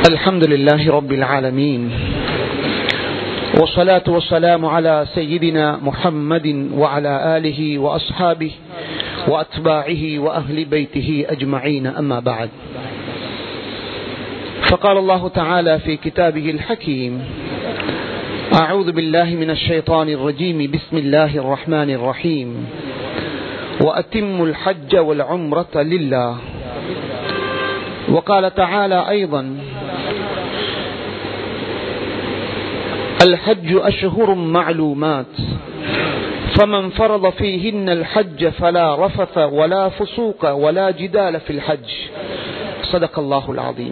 الحمد لله رب العالمين والصلاة والسلام على سيدنا محمد وعلى آله وأصحابه وأتباعه وأهل بيته أجمعين أما بعد فقال الله تعالى في كتابه الحكيم أعوذ بالله من الشيطان الرجيم بسم الله الرحمن الرحيم وأتم الحج والعمرة لله وقال تعالى أيضا الحج أشهر معلومات فمن فرض فيهن الحج فلا رفث ولا فسوق ولا جدال في الحج صدق الله العظيم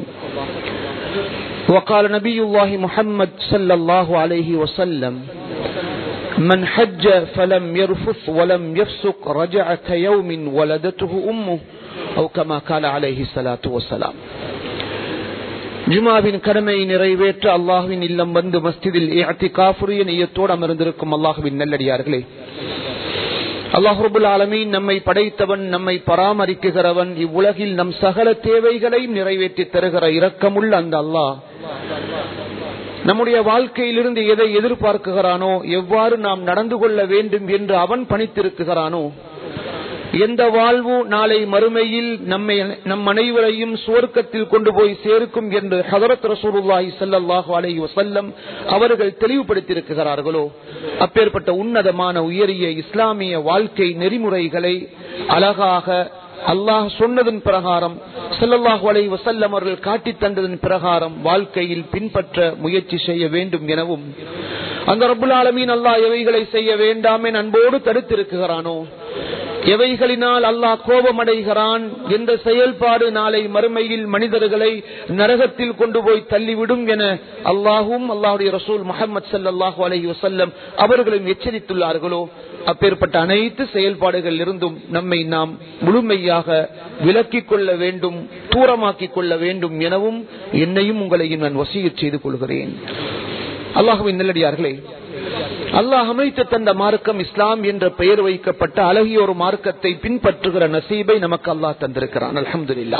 وقال نبي الله محمد صلى الله عليه وسلم من حج فلم يرفث ولم يفسق رجع كيوم ولدته أمه أو كما قال عليه الصلاة والسلام ஜுமாவின் கடமையை நிறைவேற்ற அல்லாஹுவின் இல்லம் வந்து மஸ்திதில் காஃபுரிய நெய்யத்தோடு அமர்ந்திருக்கும் அல்லாஹுவின் நல்லடியார்களே அல்லாஹுபுல் ஆலமீன் நம்மை படைத்தவன் நம்மை பராமரிக்குகிறவன் இவ்வுலகில் நம் சகல தேவைகளையும் நிறைவேற்றி தருகிற இரக்கமுள்ள அந்த அல்லாஹ் நம்முடைய வாழ்க்கையிலிருந்து எதை எதிர்பார்க்குகிறானோ எவ்வாறு நாம் நடந்து கொள்ள வேண்டும் என்று அவன் பணித்திருக்குகிறானோ எந்த வாழ்வு நாளை மறுமையில் நம்மை நம் அனைவரையும் சுவர்க்கத்தில் கொண்டு போய் சேர்க்கும் என்று ஹதரத் ரசூலுல்லாஹி ஸல்லல்லாஹு அலைஹி வஸல்லம் அவர்கள் தெளிவுபடுத்தியிருக்கிறார்களோ அப்பேற்பட்ட உன்னதமான உயரிய இஸ்லாமிய வாழ்க்கை நெறிமுறைகளை அழகாக அல்லாஹ் சொன்னதன் பிரகாரம் செல்லல்லாஹு அலை வசல்லம் அவர்கள் காட்டி தந்ததன் பிரகாரம் வாழ்க்கையில் பின்பற்ற முயற்சி செய்ய வேண்டும் எனவும் அந்த ரபுல் ஆலமீன் அல்லாஹ் எவைகளை செய்ய வேண்டாம் என அன்போடு தடுத்திருக்கிறானோ எவைகளினால் அல்லாஹ் கோபமடைகிறான் என்ற செயல்பாடு நாளை மறுமையில் மனிதர்களை நரகத்தில் கொண்டு போய் தள்ளிவிடும் என அல்லாஹும் அல்லாஹுடைய ரசூல் முகமது சல்லாஹூ அலஹி வசல்லம் அவர்களும் எச்சரித்துள்ளார்களோ அப்பேற்பட்ட அனைத்து செயல்பாடுகள் இருந்தும் நம்மை நாம் முழுமையாக விலக்கிக் கொள்ள வேண்டும் தூரமாக்கிக் கொள்ள வேண்டும் எனவும் என்னையும் உங்களையும் நான் வசிய செய்து கொள்கிறேன் அல்லாஹுவின் நல்லடியார்களே அல்லாஹ் அமைத்து தந்த மார்க்கம் இஸ்லாம் என்ற பெயர் வைக்கப்பட்ட அழகிய ஒரு மார்க்கத்தை பின்பற்றுகிற நசீபை நமக்கு அல்லாஹ் தந்திருக்கிறான் அலமதுல்லா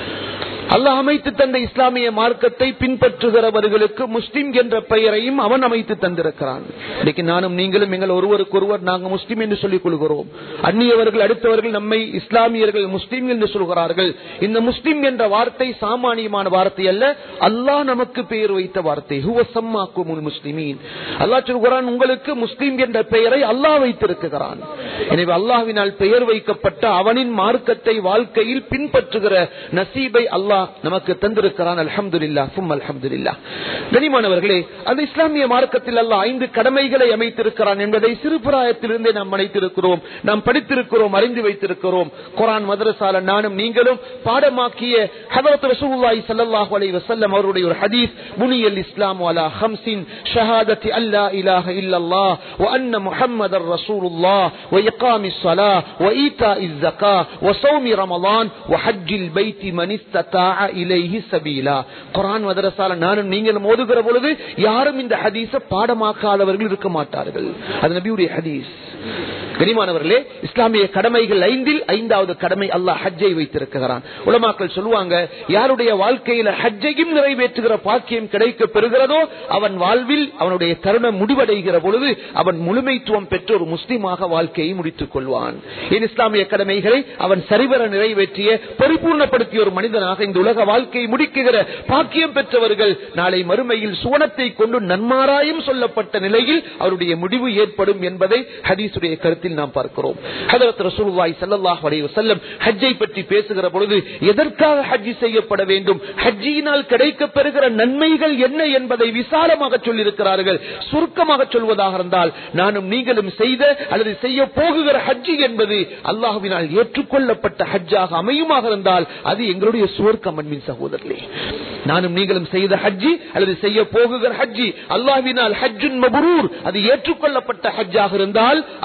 அல்லாஹ் அமைத்து தந்த இஸ்லாமிய மார்க்கத்தை பின்பற்றுகிறவர்களுக்கு முஸ்லிம் என்ற பெயரையும் அவன் அமைத்து தந்திருக்கிறான் இன்னைக்கு நானும் நீங்களும் எங்கள் ஒருவருக்கு ஒருவர் நாங்கள் முஸ்லிம் என்று சொல்லிக் கொள்கிறோம் அந்நியவர்கள் அடுத்தவர்கள் நம்மை இஸ்லாமியர்கள் முஸ்லிம் என்று சொல்கிறார்கள் இந்த முஸ்லிம் என்ற வார்த்தை சாமானியமான வார்த்தை அல்ல அல்லாஹ் நமக்கு பெயர் வைத்த வார்த்தை முஸ்லிமீன் அல்லாஹ் சொல்கிறான் உங்களுக்கு முஸ்லிம் என்ற பெயரை அல்லாஹ் வைத்திருக்கிறான் எனவே அல்லாஹ்வினால் பெயர் வைக்கப்பட்ட அவனின் மார்க்கத்தை வாழ்க்கையில் பின்பற்றுகிற நசீபை அல்லாஹ் நமக்கு தந்திருக்கிறான் அலமதுல்லா சும் அலமதுல்லா கனிமானவர்களே அந்த இஸ்லாமிய மார்க்கத்தில் அல்ல ஐந்து கடமைகளை அமைத்திருக்கிறான் என்பதை சிறுபிராயத்திலிருந்தே நாம் அனைத்திருக்கிறோம் நாம் படித்திருக்கிறோம் அறிந்து வைத்திருக்கிறோம் குரான் மதரசால நானும் நீங்களும் பாடமாக்கிய ஹதரத் ரசூலுல்லாஹி ஸல்லல்லாஹு அலைஹி வஸல்லம் அவருடைய ஒரு ஹதீஸ் புனியல் இஸ்லாம் அலா ஹம்சின் ஷஹாதத்தி அல்லா இலாஹ இல்லல்லாஹ் வ அன்ன முஹம்மதர் ரசூலுல்லாஹ் வ இகாமிஸ் ஸலாஹ் வ ஈதாஇஸ் ஸகாஹ் வ ஸௌமி ரமலான் வ ஹஜ்ஜில் பைத்தி மன் இஸ்ததா இலைஹி சபீலா குரான் மதரசால நானும் நீங்களும் ஓதுகிற பொழுது யாரும் இந்த ஹதீஸ பாடமாக்காதவர்கள் இருக்க மாட்டார்கள் அது நபியுடைய ஹதீஸ் கனிமானவர்களே இஸ்லாமிய கடமைகள் ஐந்தில் ஐந்தாவது கடமை அல்லாஹ் ஹஜ்ஜை வைத்திருக்கிறான் உலமாக்கள் சொல்லுவாங்க யாருடைய வாழ்க்கையில ஹஜ்ஜையும் நிறைவேற்றுகிற பாக்கியம் கிடைக்க பெறுகிறதோ அவன் வாழ்வில் அவனுடைய தருணம் முடிவடைகிற பொழுது அவன் முழுமைத்துவம் பெற்ற ஒரு முஸ்லீமாக வாழ்க்கையை முடித்துக் கொள்வான் என் இஸ்லாமிய கடமைகளை அவன் சரிவர நிறைவேற்றிய பரிபூர்ணப்படுத்திய ஒரு மனிதனாக இந்த உலக வாழ்க்கையை முடிக்குகிற பாக்கியம் பெற்றவர்கள் நாளை மறுமையில் சுவனத்தை கொண்டு நன்மாராயம் சொல்லப்பட்ட நிலையில் அவருடைய முடிவு ஏற்படும் என்பதை ஹதீசுடைய கருத்தில் நாம் பார்க்கிறோம் ஹதரத் ரசூலுல்லாஹி ஸல்லல்லாஹு அலைஹி வஸல்லம் ஹஜ்ஜை பற்றி பேசுகிற பொழுது எதற்காக ஹஜ் செய்யப்பட வேண்டும் ஹஜ்ஜினால் கிடைக்க பெறுகிற நன்மைகள் என்ன என்பதை விசாலமாக சொல்லியிருக்கிறார்கள் சுருக்கமாக சொல்வதாக இருந்தால் நானும் நீங்களும் செய்த அல்லது செய்ய போகுகிற ஹஜ்ஜி என்பது அல்லாஹுவினால் ஏற்றுக்கொள்ளப்பட்ட ஹஜ்ஜாக அமையுமாக இருந்தால் அது எங்களுடைய சுவர்க்கம் அன்பின் சகோதரர்களே நானும் நீங்களும் செய்த ஹஜ்ஜி அல்லது செய்ய போகுகிற ஹஜ்ஜி அல்லாஹ்வினால் ஹஜ்ஜுன் மபரூர் அது ஏற்றுக்கொள்ளப்பட்ட ஹஜ்ஜாக இருந்தால் அது எங்களுடைய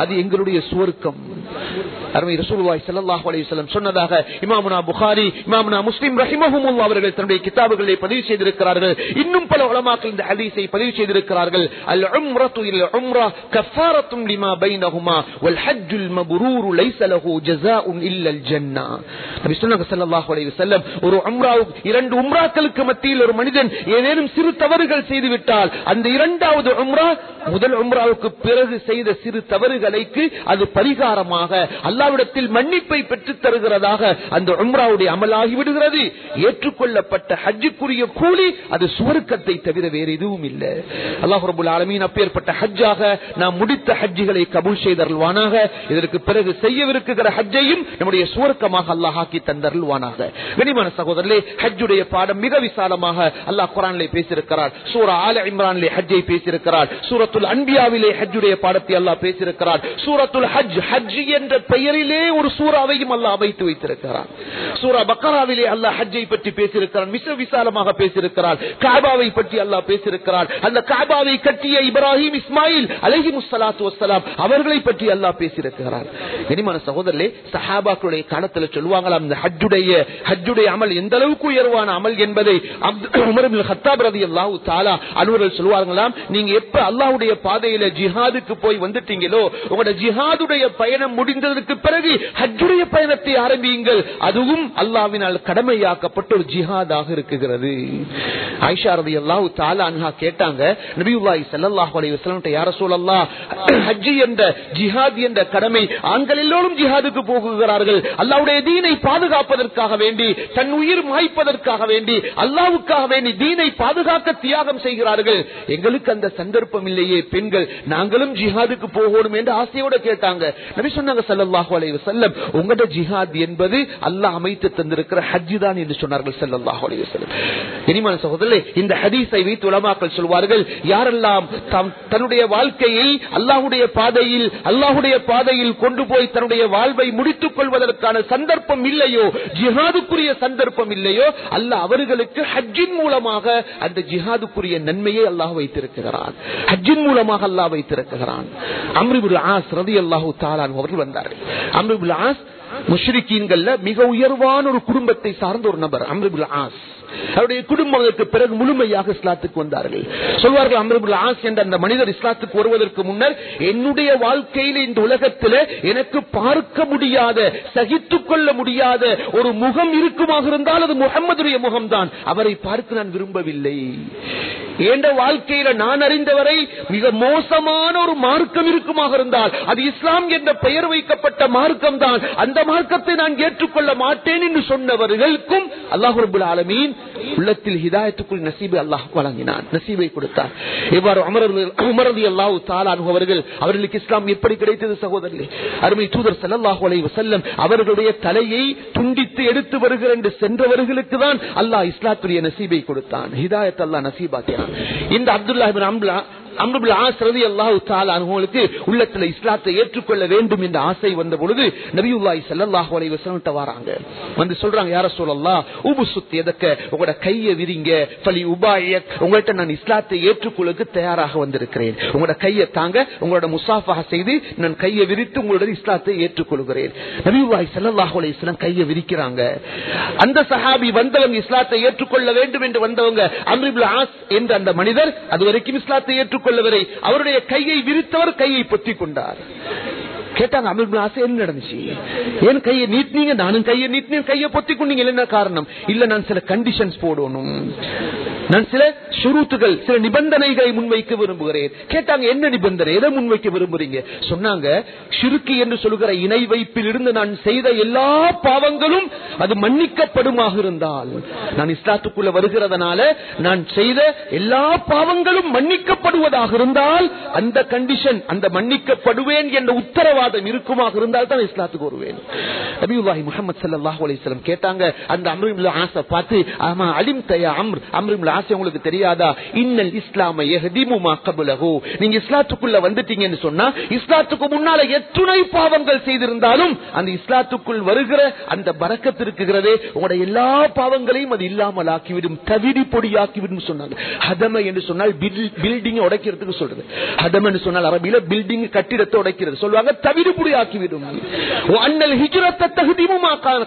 அவர்களுடைய சுவர்க்கம் அருமை ரசூலுல்லாஹி ஸல்லல்லாஹு அலைஹி வஸல்லம் சொன்னதாக இமாமுனா புகாரி இமாமுனா முஸ்லிம் ரஹிமஹுமுல்லா அவர்கள் தன்னுடைய கிதாபுகளை பதிவு செய்திருக்கிறார்கள் இன்னும் பல உலமாக்கள் இந்த ஹதீஸை பதிவு செய்திருக்கிறார்கள் அல் உம்ரத்து இல் உம்ரா கஃபாரத்தும் லிமா பைனஹுமா வல் ஹஜ்ஜுல் மப்ரூர் லைஸ லஹு ஜஸாஉன் இல்ல அல் ஜன்னah நபி சொன்னாங்க ஸல்லல்லாஹு அலைஹி வஸல்லம் ஒரு உம்ராவுக்கு இரண்டு உம்ராக்களுக்கு மத்தியில் ஒரு மனிதன் ஏதேனும் சிறு தவறுகள் செய்து விட்டால் அந்த இரண்டாவது உம்ரா முதல் உம்ராவுக்கு பிறகு செய்த சிறு தவறுகளுக்கு அது பரிகாரமாக அல்லாவிடத்தில் மன்னிப்பை பெற்றுத் தருகிறதாக அந்த உம்ராவுடைய அமலாகி விடுகிறது ஏற்றுக்கொள்ளப்பட்ட ஹஜ்ஜுக்குரிய கூலி அது சுவர்க்கத்தை தவிர வேறு எதுவும் இல்லை அல்லாஹ் ரபுல் ஆலமீன் அப்பேற்பட்ட ஹஜ்ஜாக நாம் முடித்த ஹஜ்ஜுகளை கபூல் செய்தருள்வானாக இதற்கு பிறகு செய்யவிருக்கிற ஹஜ்ஜையும் நம்முடைய சுவர்க்கமாக அல்லாஹ் ஆக்கி தந்தருள்வானாக கனிமான சகோதரர்களே ஹஜ்ஜுடைய பாடம் மிக விசாலமாக அல்லாஹ் குரானிலே பேசியிருக்கிறார் சூரா ஆல இம்ரானிலே ஹஜ்ஜை பேசியிருக்கிறார் சூரத்துல் அன்பியாவிலே ஹஜ்ஜுடைய பாடத்தை அல்லாஹ் பேசியிருக்கிறார் சூரத்துல் ஹஜ் ஹஜ் என்ற பெயரிலே ஒரு சூறாவையும் அல்லாஹ் அமைத்து வைத்திருக்கிறார் சூரா பக்கராவிலே அல்லாஹ் ஹஜ்ஜை பற்றி பேசியிருக்கிறார் மிக விசாலமாக பேசியிருக்கிறார் காபாவை பற்றி அல்லாஹ் பேசியிருக்கிறார் அந்த காபாவை கட்டிய இப்ராஹிம் இஸ்மாயில் அலஹி முஸ்லாத்து வசலாம் அவர்களை பற்றி அல்லாஹ் பேசியிருக்கிறார் இனிமான சகோதரர்களே சஹாபாக்களுடைய காலத்தில் சொல்லுவாங்களாம் இந்த ஹஜ்ஜுடைய ஹஜ்ஜுடைய அமல் எந்த அளவுக்கு உயர்வான அமல் என்பதை அப்து- உமர் இப்னு ஹத்தாப் ரலியல்லாஹு தஆலா அலுவலர்கள் சொல்லுவாங்களாம் நீங்க எப்ப அல்லாஹ்வுடைய பாதையில ஜிஹாதுக்கு போய் வந்துட்டீங்களோ உங்களோட ஜிஹாதுடைய பயணம் முடிந்ததற்கு பிறகு ஹஜ்ஜுடைய பயணத்தை ஆரம்பியுங்கள் அதுவும் அல்லாஹ்வினால் கடமையாக்கப்பட்ட ஒரு ஜிஹாதாக இருக்குகிறது ஆயிஷா ரலியல்லாஹு தஆலா அன்ஹா கேட்டாங்க நபியுல்லாஹி ஸல்லல்லாஹு அலைஹி வஸல்லம் யார சொல்லல்லா ஹஜ் என்ற ஜிஹாத் என்ற கடமை ஆண்கள் எல்லோரும் ஜிஹாதுக்கு போகுகிறார்கள் அல்லாஹ்வுடைய தீனை பாதுகாப்பதற்காக வேண்டி தன் உயிர் மாய்ப்பதற்காக வேண்டி அல்லாஹ்வுக்காக வேண்டி தீனை பாதுகாக்க தியாகம் செய்கிறார்கள் எங்களுக்கு அந்த சந்தர்ப்பம் இல்லையே பெண்கள் நாங்களும் ஜிஹாதுக்கு போகணும் என்று ஆசையோட கேட்டாங்க நபி சொன்னாங்க ஸல்லல்லாஹு அலைஹி வஸல்லம் உங்களோட ஜிஹாத் என்பது அல்லாஹ் அமைத்து தந்திருக்கிற ஹஜ் தான் என்று சொன்னார்கள் ஸல்லல்லாஹு அலைஹி வஸல்லம் இனிமான சகோதரர்களே இந்த ஹதீஸை வைத்து உலமாக்கள் சொல்வார்கள் யாரெல்லாம் தாம் தன்னுடைய வாழ்க்கையை அல்லாஹ்வுடைய பாதையில் அல்லாஹ்வுடைய பாதையில் கொண்டு போய் தன்னுடைய வாழ்வை முடித்துக் கொள்வதற்கான சந்தர்ப்பம் இல்லையோ ஜிஹாதுக்குரிய சந்தர்ப்பம் இல்லையோ அல்லாஹ் அவர்களுக்கு ஹஜ்ஜின் மூலமாக அந்த ஜிஹாதுக்குரிய நன்மையை அல்லாஹ் வைத்திருக்கிறான் ஹஜ்ஜின் மூலமாக அல்லாஹ் வைத்திருக்கிறான் அம்ரிபுல் ஆஸ் ரதி அல்லாஹு தாலான் அவர்கள் வந்தார்கள் அம்ரிபுல் ஆஸ் முஷ்ரிக்கீன்கள்ல மிக உயர்வான ஒரு குடும்பத்தை சார்ந்த ஒரு நபர் அம்ரிபுல் ஆஸ் அவருடைய குடும்பம் அதற்கு பிறகு முழுமையாக இஸ்லாத்துக்கு வந்தார்கள் சொல்வார்கள் அம்ருபுல் ஆஸ் என்ற அந்த மனிதர் இஸ்லாத்துக்கு வருவதற்கு முன்னர் என்னுடைய வாழ்க்கையில் இந்த உலகத்தில் எனக்கு பார்க்க முடியாத சகித்துக் கொள்ள முடியாத ஒரு முகம் இருக்குமாக இருந்தால் அது முகம்மதுடைய முகம்தான் அவரை பார்க்க நான் விரும்பவில்லை என்ற வாழ்க்கையில நான் அறிந்தவரை மிக மோசமான ஒரு மார்க்கம் இருக்குமாக இருந்தால் அது இஸ்லாம் என்ற பெயர் வைக்கப்பட்ட மார்க்கம் தான் அந்த மார்க்கத்தை நான் ஏற்றுக்கொள்ள மாட்டேன் என்று சொன்னவர்களுக்கும் அல்லாஹ் ரபுல் ஆலமீன் உள்ளத்தில் ஹிதாயத்துக்குள் நசீபை அல்லாஹ் வழங்கினான் நசீபை கொடுத்தார் இவ்வாறு உமரது அல்லாஹு தாலானு அவர்கள் அவர்களுக்கு இஸ்லாம் எப்படி கிடைத்தது சகோதரர்களே அருமை தூதர் ஸல்லல்லாஹு அலைஹி வஸல்லம் அவர்களுடைய தலையை துண்டித்து எடுத்து வருகிற என்று சென்றவர்களுக்கு தான் அல்லாஹ் இஸ்லாத்துடைய நசீபை கொடுத்தான் ஹிதாயத் அல்லாஹ் நசீபாக்கினான் இந்த அப்துல்லா இப்னு அம்லா அம்ருபுல் ஆஸ் ரதி அல்லாஹு தாலா அவங்களுக்கு உள்ளத்துல இஸ்லாத்தை ஏற்றுக்கொள்ள வேண்டும் என்ற ஆசை வந்த பொழுது நபியுல்லாஹி ஸல்லல்லாஹு அலைஹி வஸல்லம் வராங்க வந்து சொல்றாங்க யார சொல்லலாம் உபு சுத்தி எதக்க உங்களோட கையை விரிங்க பலி உபாயக் உங்கள்ட்ட நான் இஸ்லாத்தை ஏற்றுக்கொள்ளுக்கு தயாராக வந்திருக்கிறேன் உங்களோட கையை தாங்க உங்களோட முசாஃபாக செய்து நான் கையை விரித்து உங்களோட இஸ்லாத்தை ஏற்றுக்கொள்கிறேன் நபியுல்லாஹி ஸல்லல்லாஹு அலைஹி வஸல்லம் கையை விரிக்கிறாங்க அந்த சஹாபி வந்தவங்க இஸ்லாத்தை ஏற்றுக்கொள்ள வேண்டும் என்று வந்தவங்க அம்ரிபுல் ஆஸ் என்ற அந்த மனிதர் அது வரைக்கும் இஸ்லாத்தை ஏற்றுக்கொள்ளவரை அவருடைய கையை விரித்தவர் கையை பொத்திக் கொண்டார் கேட்டாங்க அமிர்புல் ஆசை என்ன நடந்துச்சு ஏன் கையை நீட்டினீங்க நானும் கையை நீட்டினேன் கையை பொத்திக் கொண்டீங்க என்ன காரணம் இல்ல நான் சில கண்டிஷன்ஸ் போடணும் நான் சில சுருத்துகள் சில நிபந்தனைகளை முன்வைக்க விரும்புகிறேன் கேட்டாங்க என்ன நிபந்தனை எதை முன்வைக்க விரும்புறீங்க சொன்னாங்க சிறுக்கி என்று சொல்கிற இணை வைப்பில் இருந்து நான் செய்த எல்லா பாவங்களும் அது மன்னிக்கப்படுமாக இருந்தால் நான் இஸ்லாத்துக்குள்ள வருகிறதுனால நான் செய்த எல்லா பாவங்களும் மன்னிக்கப்படுவதாக இருந்தால் அந்த கண்டிஷன் அந்த மன்னிக்கப்படுவேன் என்ற உத்தரவாதம் இருக்குமாக இருந்தால் தான் இஸ்லாத்துக்கு வருவேன் நபியுல்லாஹி முகமது ஸல்லல்லாஹு அலைஹி வஸல்லம் கேட்டாங்க அந்த அம்ருல் ஆசை பார்த்து ஆமா அலிம் தயா அம்ர் அம்ருல் ஆசை உங்களுக்கு தெரியாதா ஹாதா இன்னல் இஸ்லாம யஹ்திமு மா கபலஹு நீங்க இஸ்லாத்துக்குள்ள வந்துட்டீங்கன்னு சொன்னா இஸ்லாத்துக்கு முன்னால எத்துணை பாவங்கள் செய்திருந்தாலும் அந்த இஸ்லாத்துக்குள் வருகிற அந்த பரக்கத்து இருக்குகிறதே உங்களுடைய எல்லா பாவங்களையும் அது இல்லாமல் ஆக்கிவிடும் தவிடி பொடியாக்கிவிடும் சொன்னாங்க ஹதம என்று சொன்னால் பில்டிங் உடைக்கிறதுக்கு சொல்றது ஹதம் என்று சொன்னால் அரபியில பில்டிங் கட்டிடத்தை உடைக்கிறது சொல்லுவாங்க தவிடு பொடி ஆக்கிவிடும் அண்ணல் ஹிஜ்ரத்தை தகுதியும்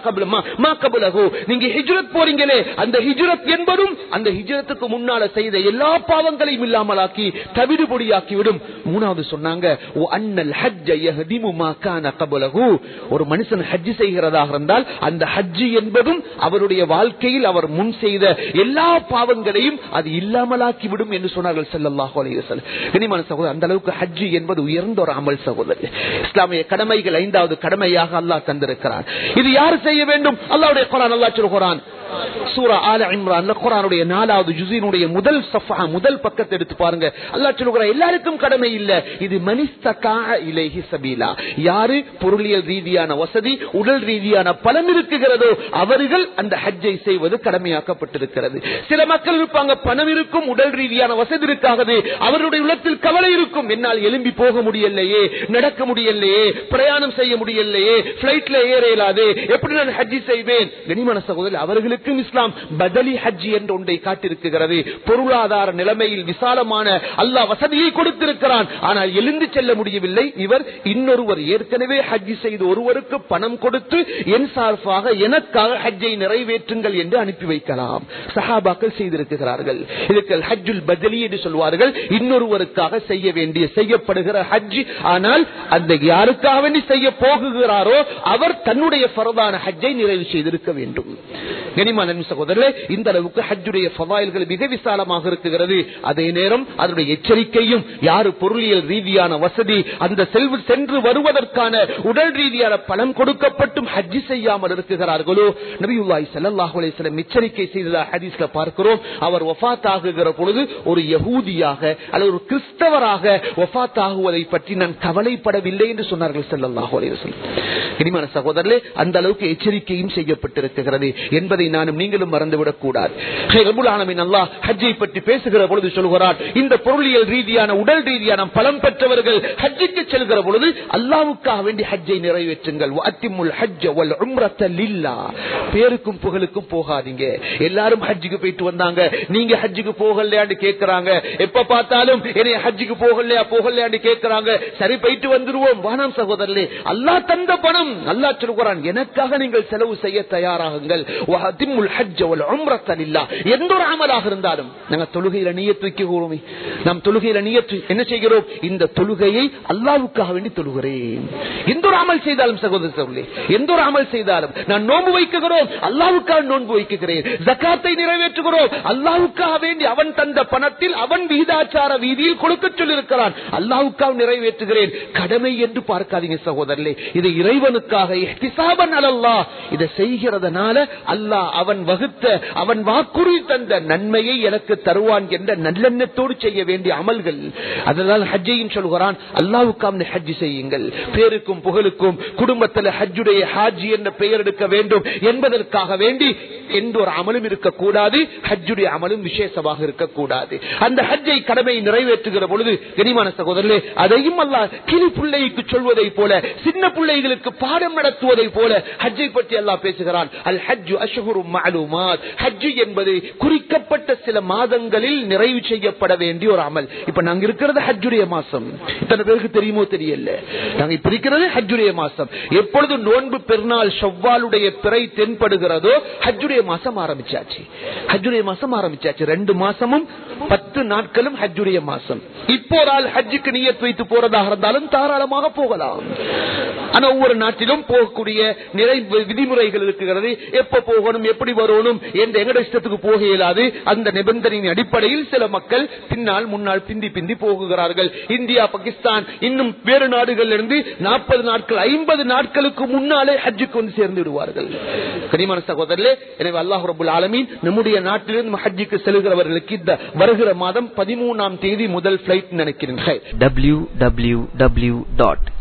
மா கபலஹு நீங்க ஹிஜ்ரத் போறீங்களே அந்த ஹிஜ்ரத் என்பதும் அந்த ஹிஜ்ரத்துக்கு முன்னால செய்த எல்லா பாவங்களையும் இல்லாமல் ஆக்கி தவிடு பொடியாக்கிவிடும் மூணாவது சொன்னாங்க "ஓ அன்னல் ஹஜ்ஜ யஹ்திமு மா கான கபலஹு." ஒரு மனுஷன் ஹஜ் செய்கிறதாக இருந்தால் அந்த ஹஜ் என்பதும் அவருடைய வாழ்க்கையில் அவர் முன் செய்த எல்லா பாவங்களையும் அது இல்லாமலாக்கி விடும் என்று சொன்னார்கள் ஸல்லல்லாஹு அலைஹி வஸல்லம் கனிமான சகோதரர் அந்த அளவுக்கு ஹஜ் என்பது உயர்ந்த ஒரு அமல் சகோதரர் இஸ்லாமிய கடமைகள் ஐந்தாவது கடமையாக அல்லாஹ் தந்திருக்கிறார் இது யார் செய்ய வேண்டும் அல்லாஹ்வுடைய குர்ஆன் அல்லாஹ் சொல்கிறான் சூரா ஆல இம்ரான்ல குர்ஆனுடைய நாலாவது ஜுஸினுடைய முதல் சஃபா முதல் பக்கத்தை எடுத்து பாருங்க அல்லாஹ் சொல்லுகிற எல்லாருக்கும் கடமை இல்ல இது மனிஸ்தகா இலைஹி சபீலா யாரு பொருளியல் ரீதியான வசதி உடல் ரீதியான பலன் இருக்குகிறதோ அவர்கள் அந்த ஹஜ்ஜை செய்வது கடமையாக்கப்பட்டிருக்கிறது சில மக்கள் இருப்பாங்க பணம் இருக்கும் உடல் ரீதியான வசதி இருக்காது அவருடைய உள்ளத்தில் கவலை இருக்கும் என்னால் எழும்பி போக முடியலையே நடக்க முடியலையே பிரயாணம் செய்ய முடியலையே பிளைட்ல ஏற இயலாது எப்படி நான் ஹஜ்ஜி செய்வேன் கனிமன சகோதரர் அவர்களுக்கும் இஸ்லாம் பதலி ஹஜ் என்ற ஒன்றை காட்டிருக்கிறது பொருளாதார நிலைமையில் விசாலமான அல்லாஹ் வசதியை கொடுத்திருக்கிறான் ஆனால் எழுந்து செல்ல முடியவில்லை இவர் இன்னொருவர் ஏற்கனவே ஹஜ் செய்து ஒருவருக்கு பணம் கொடுத்து என் சார்பாக எனக்காக ஹஜ்ஜை நிறைவேற்றுங்கள் என்று அனுப்பி வைக்கலாம் சஹாபாக்கள் செய்திருக்கிறார்கள் இதுக்கு ஹஜ்ஜுல் பதலி என்று சொல்வார்கள் இன்னொருவருக்காக செய்ய வேண்டிய செய்யப்படுகிற ஹஜ் ஆனால் அந்த யாருக்காக வேண்டி செய்ய போகுகிறாரோ அவர் தன்னுடைய பரதான ஹஜ்ஜை நிறைவு செய்திருக்க வேண்டும் கனிமான சகோதரர்களே இந்த அளவுக்கு ஹஜ்ஜுடைய பவாயில்கள் மிக விசாலமாக இருக்கிறது அதே நேரம் அதனுடைய எச்சரிக்கையும் யாரு பொருளியல் ரீதியான வசதி அந்த செல்வ சென்று வருவதற்கான உடல் ரீதியான பலம் கொடுக்கப்பட்டும் ஹஜ்ஜி செய்யாமல் இருக்கிறார்களோ நபியுல்லாய் ஸல்லல்லாஹு அலைஹி வஸல்லம் எச்சரிக்கை செய்ததா ஹதீஸ்ல பார்க்கிறோம் அவர் வஃபாத் ஆகுகிற பொழுது ஒரு யகூதியாக அல்லது ஒரு கிறிஸ்தவராக வஃபாத் ஆகுவதை பற்றி நான் கவலைப்படவில்லை என்று சொன்னார்கள் ஸல்லல்லாஹு அலைஹி வஸல்லம் கனிமான சகோதரர்களே அந்த அளவுக்கு எச்சரிக்கையும் செய்யப்பட்டிருக்கிறது என்பதை நானும் நீங்களும் மறந்துவிடக் கூடாது ஹே ரப்புல் ஆலமீன் அல்லாஹ் ஹஜ்ஜை பற்றி பேசுகிற பொழுது சொல்கிறார் இந்த பொருளியல் ரீதியான உடல் ரீதியான பலம் பெற்றவர்கள் ஹஜ்ஜுக்கு செல்கிற பொழுது அல்லாஹ்வுக்காக வேண்டி ஹஜ்ஜை நிறைவேற்றுங்கள் வஅத்திமுல் ஹஜ்ஜ வல் உம்ரத லில்லாஹ் பேருக்கும் புகழுக்கும் போகாதீங்க எல்லாரும் ஹஜ்ஜுக்கு போயிட்டு வந்தாங்க நீங்க ஹஜ்ஜுக்கு போகலையான்னு கேக்குறாங்க எப்ப பார்த்தாலும் என்னைய ஹஜ்ஜுக்கு போகலையா போகலையான்னு கேக்குறாங்க சரி போயிட்டு வந்துருவோம் வானம் சகோதரர்களே அல்லாஹ் தந்த பணம் அல்லாஹ் சொல்கிறான் எனக்காக நீங்கள் செலவு செய்ய தயாராகுங்கள் வஅத்திமுல் ஹஜ்ஜ வல் உம்ரத லில்லாஹ் எந்த ஒரு அமலாக இருந்தாலும் நாங்க தொழுகையில நியத்து வைக்கிறோமே நாம் தொழுகையில நியத்து என்ன செய்கிறோம் இந்த தொழுகையை அல்லாஹ்வுக்காக வேண்டி தொழுகிறேன் எந்த ஒரு அமல் செய்தாலும் சகோதர சகோதரி எந்த ஒரு அமல் செய்தாலும் நான் நோன்பு வைக்கிறோம் அல்லாஹ்வுக்காக நோன்பு வைக்கிறேன் ஜக்காத்தை நிறைவேற்றுகிறோம் அல்லாஹ்வுக்காக வேண்டி அவன் தந்த பணத்தில் அவன் விகிதாச்சார வீதியில் கொடுக்க சொல்லியிருக்கிறான் அல்லாஹ்வுக்காக நிறைவேற்றுகிறேன் கடமை என்று பார்க்காதீங்க சகோதரர்களே இது இறைவனுக்காக இஹ்திசாபன் அலல்லாஹ் இதை செய்கிறதுனால அல்லாஹ் அவன் வகுத்த அவன் வாக்குறுதி தந்த நன்மையை எனக்கு தருவான் என்ற நல்லெண்ணத்தோடு செய்ய வேண்டிய அமல்கள் அதனால் ஹஜ்ஜையும் சொல்கிறான் அல்லாவுக்காம் ஹஜ் செய்யுங்கள் பேருக்கும் புகழுக்கும் குடும்பத்தில் ஹஜ்ஜுடைய ஹாஜி என்ற பெயர் எடுக்க வேண்டும் என்பதற்காக வேண்டி எந்த ஒரு அமலும் இருக்கக்கூடாது ஹஜ்ஜுடைய அமலும் விசேஷமாக இருக்கக்கூடாது அந்த ஹஜ்ஜை கடமை நிறைவேற்றுகிற பொழுது கனிமான சகோதரர்களே அதையும் அல்ல கிளி பிள்ளைக்கு சொல்வதை போல சின்ன பிள்ளைகளுக்கு பாடம் நடத்துவதை போல ஹஜ்ஜை பற்றி அல்லாஹ் பேசுகிறான் அல் ஹஜ்ஜு அஷ்ஹுரும் மஅலூமாத் ஹஜ் என்பது குறிக்கப்பட்ட சில மாதங்களில் நிறைவு செய்யப்பட வேண்டிய ஒரு அமல் இப்ப நாங்க இருக்கிறது ஹஜ்ஜுடைய மாசம் இத்தனை பேருக்கு தெரியுமோ தெரியல நாங்க இப்ப இருக்கிறது ஹஜ்ஜுடைய மாசம் எப்பொழுது நோன்பு பெருநாள் செவ்வாலுடைய பிறை தென்படுகிறதோ ஹஜ்ஜுடைய மாசம் ஆரம்பிச்சாச்சு ஹஜ்ஜுடைய மாசம் ஆரம்பிச்சாச்சு ரெண்டு மாசமும் பத்து நாட்களும் ஹஜ்ஜுடைய மாசம் இப்போ ஒரு ஆள் ஹஜ்ஜுக்கு நியத் வைத்து போறதாக இருந்தாலும் தாராளமாக போகலாம் ஆனா ஒவ்வொரு நாட்டிலும் போகக்கூடிய நிறை விதிமுறைகள் இருக்கிறது எப்ப போகணும் எப்படி வரணும் என்ற எங்கட இஷ்டத்துக்கு போக இயலாது அந்த நிபந்தனையின் அடிப்படையில் சில மக்கள் பின்னால் முன்னால் பிந்தி பிந்தி போகுகிறார்கள் இந்தியா பாகிஸ்தான் இன்னும் வேறு நாடுகளில் இருந்து நாற்பது நாட்கள் ஐம்பது நாட்களுக்கு முன்னாலே ஹஜ்ஜுக்கு வந்து சேர்ந்து விடுவார்கள் கனிமான சகோதரர்களே எனவே அல்லாஹ் ரபுல் ஆலமீன் நம்முடைய நாட்டிலிருந்து ஹஜ்ஜுக்கு செல்கிறவர்களுக்கு இந்த வருகிற மாதம் பதிமூணாம் தேதி முதல் பிளைட் நினைக்கிறேன் www.acmyc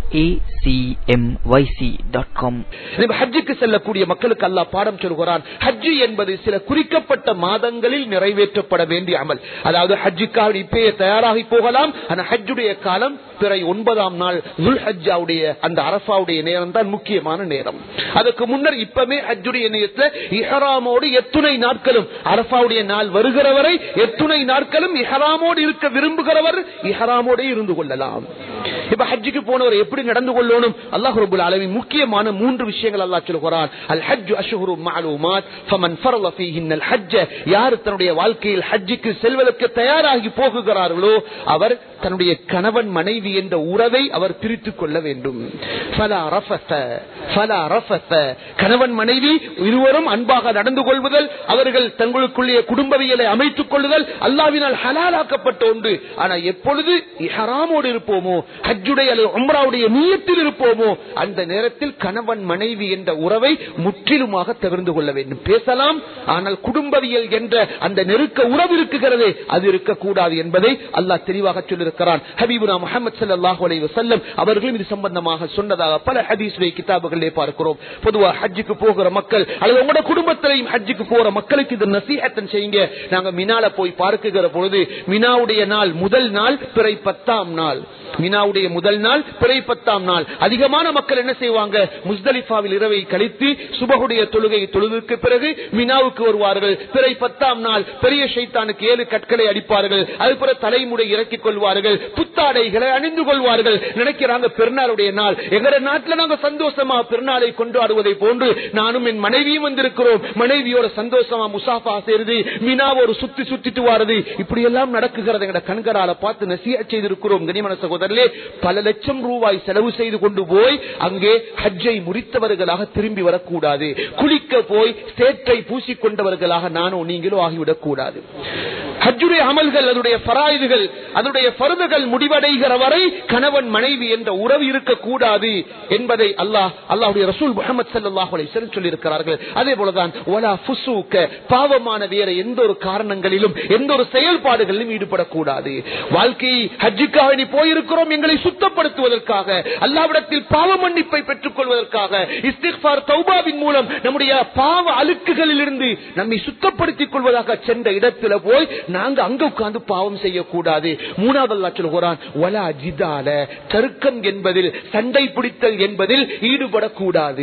acmyc.com எனவே ஹஜ்ஜுக்கு செல்லக்கூடிய மக்களுக்கு அல்லாஹ் பாடம் சொல்கிறான் ஹஜ்ஜு என்பது சில குறிக்கப்பட்ட மாதங்களில் நிறைவேற்றப்பட வேண்டிய அமல் அதாவது ஹஜ்ஜுக்காக இப்பயே தயாராகி போகலாம் ஆனா ஹஜ்ஜுடைய காலம் பிறை ஒன்பதாம் நாள் துல் ஹஜ்ஜாவுடைய அந்த அரசாவுடைய நேரம் தான் முக்கியமான நேரம் அதுக்கு முன்னர் இப்பவே ஹஜ்ஜுடைய நேரத்துல இஹராமோடு எத்துணை நாட்களும் அரசாவுடைய நாள் வருகிற வரை எத்துணை நாட்களும் இஹராமோடு இருக்க விரும்புகிறவர் இஹராமோடு இருந்து கொள்ளலாம் இப்ப ஹஜ்ஜுக்கு போனவர் எப்படி நடந்து கொள்ளணும் அல்லாஹ் ரபுல் ஆலமீன் முக்கியமான மூன்று விஷயங்கள் அல்லாஹ் சொல்கிறான் அல் ஹஜ் அஷ்ஹுரு மஅலூமாத் ஃபமன் ஃபரல ஃபீஹின் அல் ஹஜ் யார் தன்னுடைய வாழ்க்கையில் ஹஜ்ஜுக்கு செல்வதற்கு தயாராகி போகுகிறார்களோ அவர் தன்னுடைய கணவன் மனைவி என்ற உறவை அவர் பிரித்துக் கொள்ள வேண்டும் ஃபலா ரஃபஸ, ஃபலா ரஃபஸ. கணவன் மனைவி இருவரும் அன்பாக நடந்து கொள்வதல் அவர்கள் தங்களுக்குள்ளே குடும்பவியலை அமைத்துக் கொள்ளுதல் அல்லாவினால் ஹலாலாக்கப்பட்ட ஒன்று ஆனா எப்பொழுது இஹராமோடு இருப்போமோ ஹஜ்ஜுடைய அல்லது உம்ராவுடைய நீயத்தில் இருப்போமோ அந்த நேரத்தில் கணவன் மனைவி என்ற உறவை முற்றிலுமாக தவிர்ந்து கொள்ள வேண்டும் பேசலாம் ஆனால் குடும்பவியல் என்ற அந்த நெருக்க உறவு இருக்குகிறதே அது இருக்கக்கூடாது என்பதை அல்லாஹ் தெளிவாக சொல்லியிருக்கிறான் ஹபீபுனா முகமது ஸல்லல்லாஹு அலைஹி வஸல்லம் அவர்களும் இது சம்பந்தமாக சொன்னதாக பல ஹதீஸ்வை கிதாபுகளிலே பார்க்கிறோம் பொதுவா ஹஜ்ஜுக்கு போகிற மக்கள் அல்லது உங்களோட குடும்பத்திலையும் ஹஜ்ஜுக்கு போற மக்களுக்கு இது நசீஹத்தன் செய்யுங்க நாங்க மினால போய் பார்க்குகிற பொழுது மினாவுடைய நாள் முதல் நாள் பிறை பத்தாம் நாள் மினாவுடைய முதல் நாள் பிறை பத்தாம் நாள் அதிகமான மக்கள் என்ன செய்வாங்க முஸ்தலிஃபாவில் இரவை கழித்து சுபகுடைய தொழுகை தொழுதுக்கு பிறகு மினாவுக்கு வருவார்கள் பிறை பத்தாம் நாள் பெரிய ஷைத்தானுக்கு ஏழு கற்களை அடிப்பார்கள் அதுபோல தலைமுறை இறக்கிக் கொள்வார்கள் புத்தாடைகளை அணிந்து கொள்வார்கள் நினைக்கிறாங்க பெருநாளுடைய நாள் எங்க நாட்டுல நாங்க சந்தோஷமா பெருநாளை கொண்டாடுவதை போன்று நானும் என் மனைவியும் வந்திருக்கிறோம் மனைவியோட சந்தோஷமா முசாஃபா செய்து மினாவை ஒரு சுத்தி சுத்திட்டு வாரது இப்படி எல்லாம் நடக்குகிறது எங்க கண்களால பார்த்து நசியா செய்திருக்கிறோம் கனிமன சகோதரர்களே பல லட்சம் ரூபாய் செலவு செய்து கொண்டு போய் அங்கே ஹஜ்ஜை முடித்தவர்களாக திரும்பி வரக்கூடாது குளிக்க போய் சேற்றை பூசிக்கொண்டவர்களாக நானும் நீங்களும் ஆகிவிடக் கூடாது ஹஜ்ஜுடைய அமல்கள் அதனுடைய பராயுதுகள் அதனுடைய பருதுகள் முடிவடைகிற வரை கணவன் மனைவி என்ற உறவு இருக்கக்கூடாது என்பதை அல்லாஹ் அல்லாஹுடைய ரசூல் முகமது சல்லாஹ் அலைஹிஸ்ஸலாம் சொல்லியிருக்கிறார்கள் அதே போலதான் ஒலா ஃபுசூக்க பாவமான வேற எந்த ஒரு காரணங்களிலும் எந்த ஒரு செயல்பாடுகளிலும் ஈடுபடக்கூடாது வாழ்க்கையை ஹஜ்ஜுக்காக நீ போயிருக்கிறோம் எங்களை சுத்தப்படுத்துவதற்காக அல்லாவிடத்தில் பாவ மன்னிப்பை பெற்றுக் கொள்வதற்காக இஸ்திக்பார் தௌபாவின் மூலம் நம்முடைய பாவ அழுக்குகளில் இருந்து நம்மை சுத்தப்படுத்திக் கொள்வதாக சென்ற இடத்துல போய் நாங்க அங்க உட்கார்ந்து பாவம் செய்யக்கூடாது மூணாவது அல்லாஹ் சொல்கிறான் வலா ஜிதால தருக்கம் என்பதில் சண்டை பிடித்தல் என்பதில் ஈடுபடக்கூடாது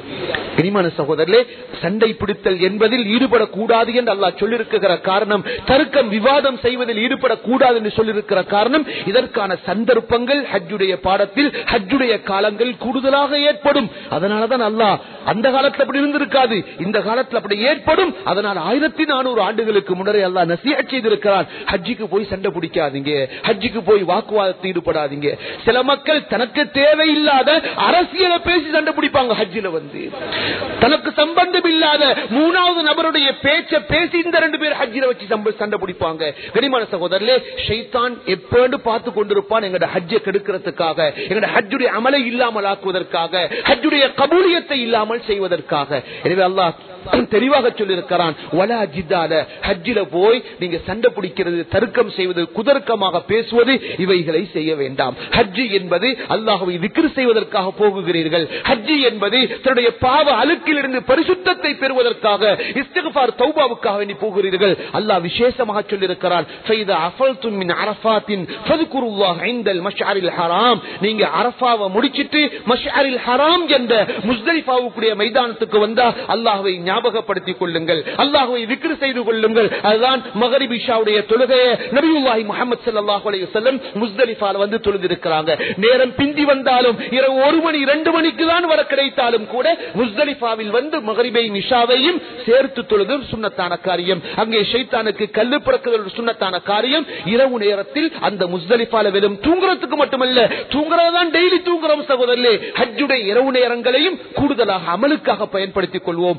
இனிமான சகோதரர்களே சண்டை பிடித்தல் என்பதில் ஈடுபடக்கூடாது என்று அல்லாஹ் சொல்லியிருக்கிற காரணம் தருக்கம் விவாதம் செய்வதில் ஈடுபடக்கூடாது என்று சொல்லியிருக்கிற காரணம் இதற்கான சந்தர்ப்பங்கள் ஹஜ்ஜுடைய பாடத்தில் ஹஜ்ஜுடைய காலங்கள் கூடுதலாக ஏற்படும் அதனாலதான் அல்லாஹ் அந்த காலத்தில் அப்படி இருந்திருக்காது இந்த காலத்தில் அப்படி ஏற்படும் அதனால் ஆயிரத்தி நானூறு ஆண்டுகளுக்கு முன்னரே அல்லாஹ் நசியா செய்திருக்கிறான் ஹஜ்ஜிக்கு போய் சண்டை பிடிக்காதீங்க ஹஜ்ஜிக்கு போய் வாக்குவாதத்தில் ஈடுபடாதீங்க சில மக்கள் தனக்கு தேவையில்லாத அரசியலை பேசி சண்டை பிடிப்பாங்க ஹஜ்ஜில வந்து தனக்கு சம்பந்தம் இல்லாத மூணாவது நபருடைய பேச்ச பேசி இந்த ரெண்டு பேர் ஹஜ்ஜில வச்சு சம்ப- சண்டை பிடிப்பாங்க கனிமான சகோதரர்களே ஷைத்தான் எப்போண்டு பார்த்து கொண்டிருப்பான் எங்கட ஹஜ்ஜை கெடுக்கிறதுக்காக எங்கட ஹஜ்ஜுடைய அமலை இல்லாமல் ஆக்குவதற்காக ஹஜ்ஜுடைய கபூலியத்தை இல்லாமல் செய்வதற்காக எனவே அல்லாஹ் தெளிவாக சொல்லியிருக்கிறான் வலா ஜித்தால ஹஜ்ஜில போய் நீங்க சண்டை பிடிக்கிறது தர்க்கம் செய்வது குதர்க்கமாக பேசுவது இவைகளை செய்ய வேண்டாம் ஹஜ்ஜி என்பது அல்லாஹுவை விக்கிரு செய்வதற்காக போகுகிறீர்கள் ஹஜ்ஜி என்பது தன்னுடைய பாவ அழுக்கிலிருந்து பரிசுத்தத்தை பெறுவதற்காக இஸ்திக்பார் தௌபாவுக்காக வேண்டி போகிறீர்கள் அல்லாஹ் விசேஷமாக சொல்லியிருக்கிறான் ஃபைதா அஃபல்தும் மின் அரஃபாத்தின் ஃபذ்குருல்லாஹ் இன்தல் மஷ்அரில் ஹராம் நீங்க அரஃபாவை முடிச்சிட்டு மஷ்அரில் ஹராம் என்ற முஸ்தலிஃபாவுக்குரிய மைதானத்துக்கு வந்தா அல்லாஹ்வை ஞாபகப்படுத்திக் கொள்ளுங்கள் அல்லாஹ்வை விக்ரு செய்து கொள்ளுங்கள் அதுதான் மகரிப் இஷாவுடைய தொழுகையை நபியுல்லாஹி முஹம்மது ஸல்லல்லாஹு அலைஹி வஸல்லம் முஸ்தலிஃபால வந்து தொழுதிருக்கிறாங்க நேரம் பிந்தி வந்தாலும் இரவு ஒரு மணி இரண்டு மணிக்கு தான் வர கிடைத்தாலும் கூட முஸ்தலிஃபாவில் வந்து மகரிபை நிஷாவையும் சேர்த்து தொழுது சுண்ணத்தான காரியம் அங்கே ஷைத்தானுக்கு கல்லு பிறக்குதல் ஒரு சுண்ணத்தான காரியம் இரவு நேரத்தில் அந்த முஸ்தலிஃபால வெறும் தூங்குறதுக்கு மட்டுமல்ல தூங்குறதுதான் டெய்லி தூங்குறோம் சகோதரர்களே ஹஜ்ஜுடைய இரவு நேரங்களையும் கூடுதலாக அமலுக்காக பயன்படுத்திக் கொள்வோம் முஸ்தலிஃபா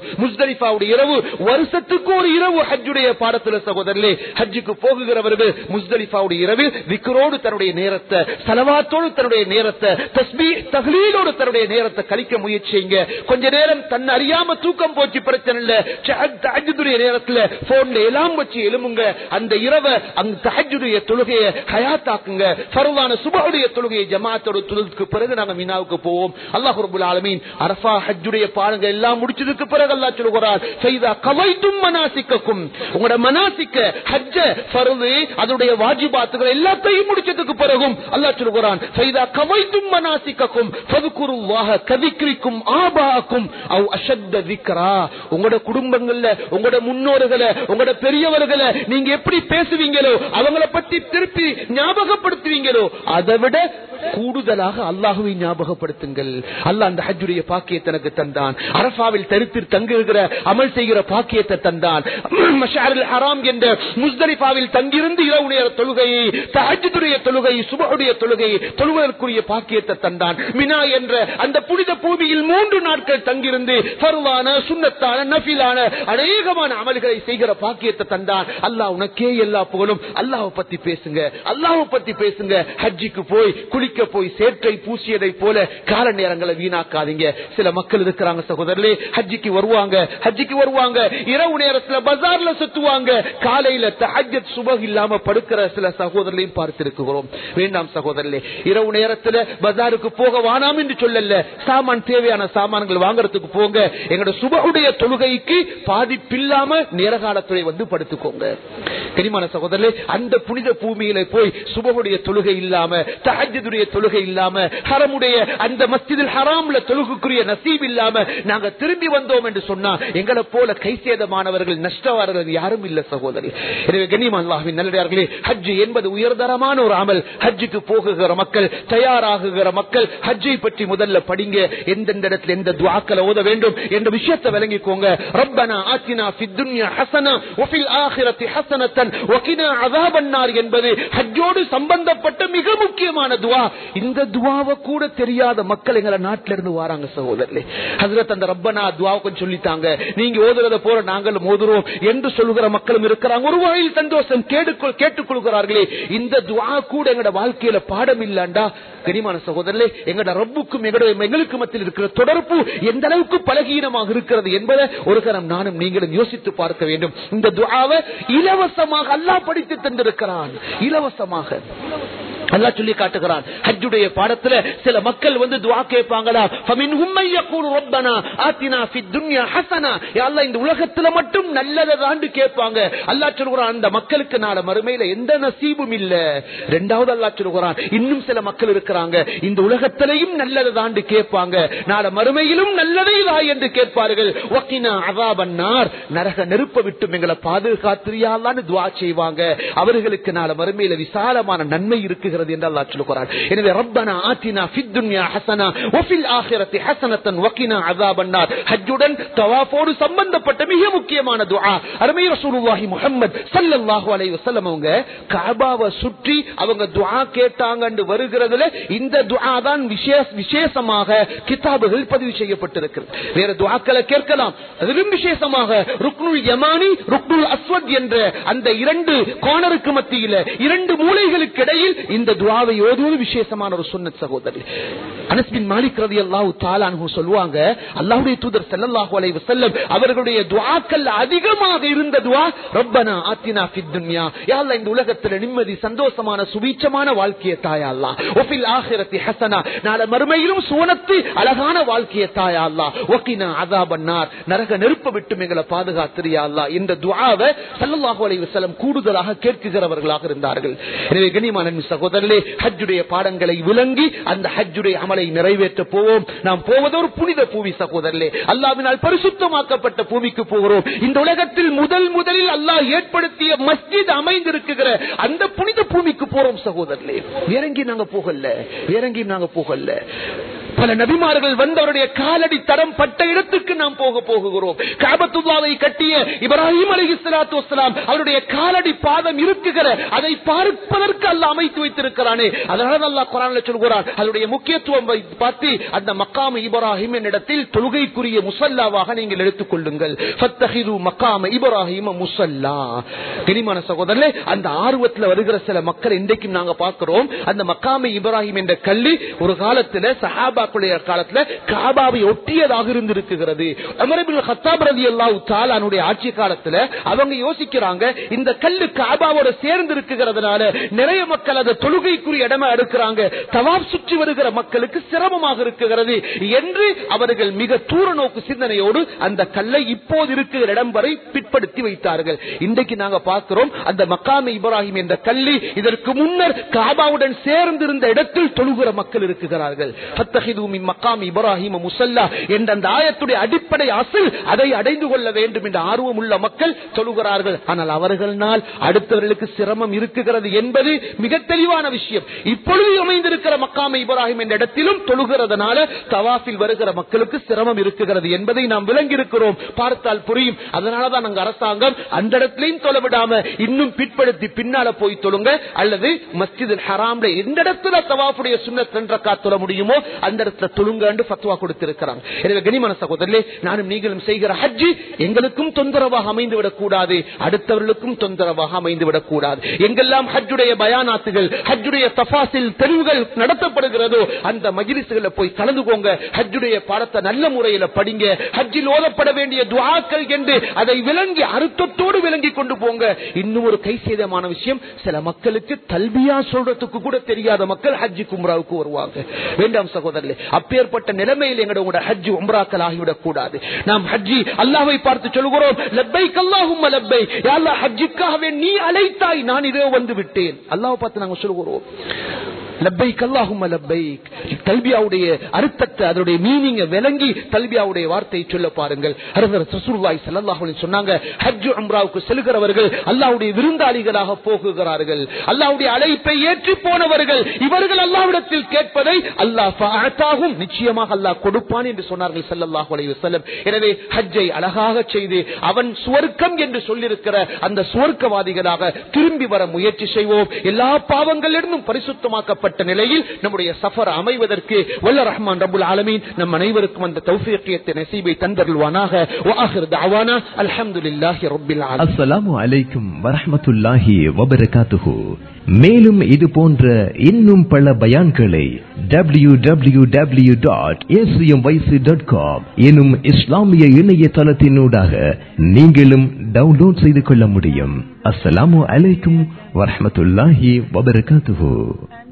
முஸ்தலிஃபாவுடைய இரவு வருஷத்துக்கு ஒரு இரவு ஹஜ்ஜுடைய பாடத்துல சகோதரர்களே ஹஜ்ஜுக்கு போகுகிறவர்கள் முஸ்தலிஃபாவுடைய இரவில் விக்ரோடு தன்னுடைய நேரத்தை சலவாத்தோடு தன்னுடைய நேரத்தை தஸ்மீ தகலீலோடு தன்னுடைய நேரத்தை கழிக்க முயற்சிங்க கொஞ்ச நேரம் தன்னை அறியாம தூக்கம் போச்சு பிரச்சனை இல்ல தஹஜுடைய நேரத்துல போன்ல எல்லாம் வச்சு எழுமுங்க அந்த இரவை அந்த தஹஜுடைய தொழுகையை ஹயாத்தாக்குங்க ஃபர்வான சுபஹுடைய தொழுகையை ஜமாத்தோட தொழுதுக்கு பிறகு நாங்க மீனாவுக்கு போவோம் அல்லாஹ் ரபுல் ஆலமீன் அரஃபா ஹஜ்ஜுடைய பாடங்கள் எல்லாம் முடிச்சதுக்கு பிறகு அல்லாஹ் சொல்கிறார் செய்தா கவைத்தும் மனாசிக்கும் உங்களோட மனாசிக்க ஹஜ்ஜ ஃபர்து அதனுடைய வாஜிபாத்துகள் எல்லாத்தையும் முடிச்சதுக்கு பிறகும் அல்லாஹ் சொல்கிறான் செய்தா கவைத்தும் மனாசிக்கும் ஃபதுகுருல்லாஹ கதிக்ரிக்கும் ஆபாக்கும் அவ் அஷத்த திக்ரா உங்களோட குடும்பங்கள்ல உங்களோட முன்னோர்களை உங்களோட பெரியவர்களை நீங்க எப்படி பேசுவீங்களோ அவங்கள பத்தி திருப்பி ஞாபகப்படுத்துவீங்களோ அதை விட கூடுதலாக அல்லாஹுவை ஞாபகப்படுத்துங்கள் அல்லாஹ் அந்த ஹஜ்ஜுடைய பாக்கியத்தை எனக்கு தந்தான் அரபாவில் தரித்து தங்குகிற அமல் செய்கிற பாக்கியத்தை தந்தான் மஷாரில் ஹராம் என்ற முஸ்தலிஃபாவில் தங்கியிருந்து இரவு நேர தொழுகையை தஹஜ்ஜுடைய தொழுகை சுபஹுடைய தொழுகை தொழுவதற்குரிய பாக்கியத்தை தந்தான் மினா என்ற அந்த புனித பூமியில் மூன்று நாட்கள் தங்கியிருந்து ஃபர்வான சுன்னத்தான நஃபிலான அநேகமான அமல்களை செய்கிற பாக்கியத்தை தந்தான் அல்லாஹ் உனக்கே எல்லா புகழும் அல்லாஹ் பத்தி பேசுங்க அல்லாஹ் பத்தி பேசுங்க ஹஜ்ஜிக்கு போய் குளிக்க போய் சேற்றை பூசியதை போல கால நேரங்களை வீணாக்காதீங்க சில மக்கள் இருக்கிறாங்க சகோதரர்களே ஹஜ்ஜிக்கு வருவாங்க ஹஜ்ஜிக்கு வருவாங்க இரவு நேரத்துல பஜார்ல சுத்துவாங்க காலையில தஹஜத் சுபஹ் இல்லாம படுக்கிற சில சகோதரர்களையும் பார்த்திருக்கிறோம் வேண்டாம் சகோதரர்களே இரவு நேரத்துல பஜாருக்கு போக வானாம் என்று சொல்லல சாமான் தேவையான சாமான்கள் வாங்குறதுக்கு போங்க எங்களோட சுபகுடைய தொழுகைக்கு பாதிப்பில்லாம நேர காலத்துறை வந்து படுத்துக்கோங்க கனிமான சகோதரர்களே அந்த புனித பூமியில போய் சுபகுடைய தொழுகை இல்லாம தஹஜுடைய தொழுகை இல்லாம ஹரமுடைய அந்த மஸ்ஜிதில் ஹராம்ல தொழுகுக்குரிய நசீப் இல்லாம நாங்க திரும்பி வந்தோம் என்று சொன்னா எங்களை போல கை சேதமானவர்கள் நஷ்டவார்கள் யாரும் இல்ல சகோதரி எனவே கண்ணியம் அல்லாஹின் நல்லடியார்களே ஹஜ் என்பது உயர்தரமான ஒரு அமல் ஹஜ்ஜுக்கு போகுகிற மக்கள் தயாராகுகிற மக்கள் ஹஜ்ஜை பற்றி முதல்ல படிங்க எந்தெந்த இடத்துல எந்த துவாக்களை ஓத வேண்டும் என்ற விஷயத்தை விளங்கிக்கோங்க ரப்பனா ஆத்தினா ஃபித் துன்யா ஹஸனா வஃபில் ஆখিরাতি ஹஸனத்தன் வகினா அஸாபன்னார் என்பது ஹஜ்ஜோடு சம்பந்தப்பட்ட மிக முக்கியமான துவா இந்த துவாவை கூட தெரியாத மக்கள் எங்களை நாட்டில இருந்து வராங்க சகோதரர்களே ஹசரத் அந்த ரப்பனா துவாவை கொஞ்சம் சொல்லித்தாங்க நீங்க ஓதுறத போல நாங்களும் ஓதுறோம் என்று சொல்லுகிற மக்களும் இருக்கிறாங்க ஒரு வகையில் சந்தோஷம் கேட்டுக்கொள் கேட்டுக்கொள்கிறார்களே இந்த துவா கூட எங்களோட வாழ்க்கையில பாடம் இல்லாண்டா கனிமான சகோதரர்களே எங்களோட ரப்புக்கும் எங்களோட எங்களுக்கு மத்தியில் இருக்கிற தொடர்பு எந்த அளவுக்கு பலகீனமாக இருக்கிறது என்பதை ஒரு கரம் நானும் நீங்களும் யோசித்து பார்க்க வேண்டும் இந்த துவாவை இலவசமாக அல்லாஹ் படித்து தந்திருக்கிறான் இலவசமாக அல்லா சொல்லி காட்டுகிறான் ஹஜ்ஜுடைய பாடத்துல சில மக்கள் வந்து துவா கேட்பாங்களா இந்த உலகத்துல மட்டும் நல்லதை தாண்டு கேட்பாங்க அல்லா சொல்கிறான் அந்த மக்களுக்கு நாள மறுமையில எந்த நசீபும் இல்ல ரெண்டாவது அல்லா சொல்கிறான் இன்னும் சில மக்கள் இருக்கிறாங்க இந்த உலகத்திலையும் நல்லதை தாண்டு கேட்பாங்க நாள மறுமையிலும் நல்லதை தா என்று கேட்பார்கள் ஒக்கினா அதாபன்னார் நரக நெருப்ப விட்டும் எங்களை பாதுகாத்திரியாலான்னு துவா செய்வாங்க அவர்களுக்கு நாள மறுமையில விசாலமான நன்மை இருக்குகிறது என்று அல்லா சொல்லுகிறார் எனவே ரப்பனா ஆத்தினா ஃபித் துன்யா ஹஸனா வஃபில் ஆখিরাতি ஹஸனத்தன் வகினா அஸாபன்னார் ஹஜ்ஜுடன் தவாஃபோடு சம்பந்தப்பட்ட மிக முக்கியமான துஆ அருமை ரசூலுல்லாஹி முஹம்மத் ஸல்லல்லாஹு அலைஹி வஸல்லம் அவங்க கஅபாவை சுற்றி அவங்க துஆ கேட்டாங்கன்னு வருகிறதுல இந்த துஆ தான் விசேஷ விசேஷமாக கிதாபுகள் பதிவு செய்யப்பட்டிருக்கிறது வேற துஆக்களை கேட்கலாம் அதிலும் விசேஷமாக ருக்னுல் யமானி ருக்னுல் அஸ்வத் என்ற அந்த இரண்டு கோணருக்கு மத்தியில இரண்டு மூலைகளுக்கு இடையில் இந்த துவாவை ஓதுவது விசேஷமான ஒரு சுன்னத் சகோதரி அனஸ்பின் மாலிக் ரதி அல்லாஹு தாலானு சொல்லுவாங்க அல்லாஹுடைய தூதர் ஸல்லல்லாஹு அலைஹி வஸல்லம் அவர்களுடைய துஆக்கள் அதிகமாக இருந்த துஆ ரப்பனா ஆத்தினா ஃபித் துன்யா யா அல்லாஹ் இந்த உலகத்துல நிம்மதி சந்தோஷமான சுபீட்சமான வாழ்க்கையை தாயா அல்லாஹ் வஃபில் ஆখিরাতি ஹஸனா நாள மறுமையிலும் சுவனத்து அழகான வாழ்க்கையை தாயா அல்லாஹ் வகினா அஸாபன்னார் நரக நெருப்ப விட்டு எங்களை பாதுகாத்திரியா அல்லாஹ் இந்த துஆவை ஸல்லல்லாஹு அலைஹி வஸல்லம் கூடுதலாக கேட்கிறவர்களாக இருந்தார்கள் எனவே கண்ணியமான சகோதரர்களே ஹஜ்ஜுடைய பாடங்களை விளங்கி அந்த ஹஜ்ஜுடைய அமலை நிறைவேற்ற போவோம் நாம் போவது ஒரு புனித பூமி சகோதரர்களே அல்லாவினால் பரிசுத்தமாக்கப்பட்ட பூமிக்கு போகிறோம் இந்த உலகத்தில் முதல் முதலில் அல்லாஹ் ஏற்படுத்திய மஸ்ஜித் அமைந்திருக்கிற அந்த புனித பூமிக்கு போறோம் சகோதரர்களே வேறங்கி நாங்க போகல வேறங்கி நாங்க போகல பல நபிமார்கள் வந்தவருடைய காலடி தரம் பட்ட இடத்துக்கு நாம் போக போகிறோம் காபத்துல்லாவை கட்டிய இப்ராஹிம் அலி இஸ்லாத்து வஸ்லாம் அவருடைய காலடி பாதம் இருக்குகிற அதை பார்ப்பதற்கு அல்ல அமைத்து வைத்திருக்கிறானே அதனால அல்லாஹ் குரான்ல சொல்கிறான் அதனுடைய முக்கியத்துவம் வைத்து பார்த்து அந்த மக்காம இப்ராஹிம் என்னிடத்தில் தொழுகைக்குரிய முசல்லாவாக நீங்கள் எடுத்துக் கொள்ளுங்கள் ஃபத்தஹிது மக்காம இப்ராஹிம முசல்லா கனிமான சகோதரர்களே அந்த ஆர்வத்தில் வருகிற சில மக்கள் இன்றைக்கும் நாங்க பார்க்கிறோம் அந்த மக்காம இப்ராஹிம் என்ற கல்லி ஒரு காலத்துல சஹாபாக்குடைய காலத்துல காபாவை ஒட்டியதாக இருந்திருக்கிறது அமரபில் ஹத்தாப் ரதி அல்லாஹ் தாலானுடைய ஆட்சி காலத்துல அவங்க யோசிக்கிறாங்க இந்த கல்லு காபாவோட சேர்ந்து இருக்குகிறதுனால நிறைய மக்கள் அதை தொழுகைக்குரிய இடமா எடுக்கிறாங்க தவாப் சுற்றி வருகிற மக்களுக்கு சிரமமாக இருக்குகிறது என்று அவர்கள் மிக தூர நோக்கு சிந்தனையோடு அந்த கல்லை இப்போது இருக்கிற இடம் வரை பிற்படுத்தி வைத்தார்கள் இன்றைக்கு நாங்க பார்க்கிறோம் அந்த மக்காம இப்ராஹிம் என்ற கல்லி இதற்கு முன்னர் காபாவுடன் சேர்ந்திருந்த இடத்தில் தொழுகிற மக்கள் இருக்குகிறார்கள் ஃபத்தஹிது மின் மக்காம் இப்ராஹிம் முசல்லா என்ற அந்த ஆயத்துடைய அடிப்படை அசல் அதை அடைந்து கொள்ள வேண்டும் என்ற ஆர்வம் உள்ள மக்கள் தொழுகிறார்கள் ஆனால் அவர்களால் அடுத்தவர்களுக்கு சிரமம் இருக்குகிறது என்பது மிக தெளிவான விஷயம் இப்பொழுது அமைந்திருக்கிற மக்காம இப்ராஹிம் என்ற இடத்திலும் தொழுகிறதுனால தவாஃபில் வருகிற மக்களுக்கு சிரமம் இருக்குகிறது என்பதை நாம் விளங்கி இருக்கிறோம் பார்த்தால் புரியும் அதனாலதான் நாங்க அரசாங்கம் அந்த இடத்திலையும் தொலை விடாம இன்னும் பிற்படுத்தி பின்னால போய் தொழுங்க அல்லது மஸ்ஜித் ஹராம்ல எந்த இடத்துல தவாஃபுடைய சுண்ணத் என்ற காத்துல முடியுமோ அந்த இடத்துல தொழுங்க ஃபத்வா கொடுத்திருக்கிறாங்க எனவே கனிமன சகோதரர்களே நானும் நீங்களும் செய்கிற ஹஜ்ஜி எங்களுக்கும் தொந்தரவாக அமைந்து விடக்கூடாது அடுத்தவர்களுக்கும் தொந்தரவாக அமைந்து விடக்கூடாது எங்கெல்லாம் ஹஜ்ஜுடைய பயானாத்துகள் ஹஜ்ஜுடைய தபாசில் தெளிவுகள் நடத்தப்படுகிறதோ அந்த மஜிலிசுகளை போய் கலந்துக்கோங்க ஹஜ்ஜுடைய பாடத்தை நல்ல முறையில படிங்க ஹஜ்ஜில் ஓதப்பட வேண்டிய துவாக்கள் என்று அதை விளங்கி அர்த்தத்தோடு விளங்கி கொண்டு போங்க இன்னும் ஒரு கை சேதமான விஷயம் சில மக்களுக்கு தல்பியா சொல்றதுக்கு கூட தெரியாத மக்கள் ஹஜ்ஜி கும்ராவுக்கு வருவாங்க வேண்டாம் சகோதரர்களே அப்பேற்பட்ட நிலைமையில் எங்களோட ஹஜ்ஜி உம்ராக்கள் ஆகிவிடக் கூடாது நாம் ஹஜ்ஜி அல்லாஹ்வை பார்த்து சொல்கிறோம் லப்பைக் அல்லாஹும் லப்பை அல்லாஹ் ஹஜ்ஜிக்காகவே நீ அழைத்தாய் நான் இதோ வந்து விட்டேன் அல்லாஹ் பார்த்து நாங்க சொல்கிறோம் லப்பைக் அல்லாஹும் லப்பைக் தல்பியாவுடைய அர்த்தத்தை அதனுடைய மீனிங்க விளங்கி தல்பியாவுடைய வார்த்தையை சொல்ல பாருங்கள் ஹரதர் ரசூலுல்லாஹி ஸல்லல்லாஹு அலைஹி வஸல்லம் சொன்னாங்க ஹஜ் உம்ராவுக்கு செல்கிறவர்கள் அல்லாஹ்வுடைய விருந்தாளிகளாக போகுகிறார்கள் அல்லாஹ்வுடைய அழைப்பை ஏற்றி போனவர்கள் இவர்கள் அல்லாஹ்விடத்தில் கேட்பதை அல்லாஹ் ஃபஅதாகும் நிச்சயமாக அல்லாஹ் கொடுப்பான் என்று சொன்னார்கள் ஸல்லல்லாஹு அலைஹி வஸல்லம் எனவே ஹஜ்ஜை அழகாக செய்து அவன் சுவர்க்கம் என்று சொல்லியிருக்கிற அந்த சுவர்க்கவாதிகளாக திரும்பி வர முயற்சி செய்வோம் எல்லா பாவங்களிலிருந்தும் பரிசுத்தமாக்கப்பட்ட நிலையில் நம்முடைய சஃபர் அமைவதற்கு வல்ல ரஹ்மான் ரபுல் ஆலமீன் நம் அனைவருக்கும் அந்த தௌஃபீக்கியத்தை நசீபை தந்தருள்வானாக وآخر دعوانا الحمد لله رب العالمين அஸ்ஸலாமு அலைக்கும் வரஹ்மத்துல்லாஹி வபரகாத்துஹு மேலும் இது போன்ற இன்னும் பல பயான்களை W W W dot dot com எனும் இஸ்லாமிய இணையதளத்தினூடாக நீங்களும் டவுன்லோட் செய்து கொள்ள முடியும் அஸ்ஸலாமு அலைக்கும் வரஹ்மத்துல்லாஹி வபரகாத்துஹு